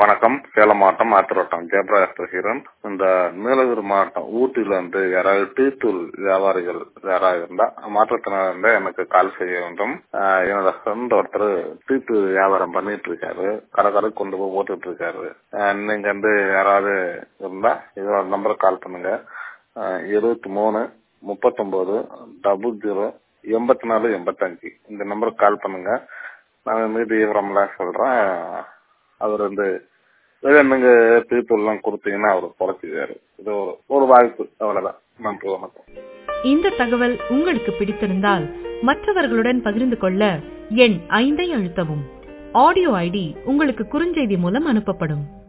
வணக்கம் சேலம் மாவட்டம் ஆத்திரோட்டம் ஜெயபிரகாஷ் பேசுகிறேன் இந்த நீலகிரி மாவட்டம் ஊட்டியில வந்து யாராவது டீ தூள் வியாபாரிகள் யாராவது இருந்தா மாற்றத்தினர் இருந்தா எனக்கு கால் செய்ய வேண்டும் ஆஹ் என்னோட ஃப்ரெண்ட் ஒருத்தர் டீ தூள் வியாபாரம் பண்ணிட்டு இருக்காரு கடை கடை கொண்டு போய் போட்டுட்டு இருக்காரு ஆஹ் நீங்க வந்து யாராவது இருந்தா இதோட நம்பருக்கு கால் பண்ணுங்க இருபத்தி மூணு முப்பத்தொன்பது டபுள் ஜீரோ எண்பத்தி நாலு எண்பத்தஞ்சு இந்த நம்பருக்கு கால் பண்ணுங்க நான் மீதி விவரம்லாம் சொல்றேன் அவர் வந்து ஏதோ நீங்க தீர்ப்புலாம் கொடுத்தீங்கன்னா அவர் குறைச்சிக்காரு இது ஒரு ஒரு வாய்ப்பு அவ்வளவுதான் நன்றி வணக்கம் இந்த தகவல் உங்களுக்கு பிடித்திருந்தால் மற்றவர்களுடன் பகிர்ந்து கொள்ள எண் ஐந்தை அழுத்தவும் ஆடியோ ஐடி உங்களுக்கு குறுஞ்செய்தி மூலம் அனுப்பப்படும்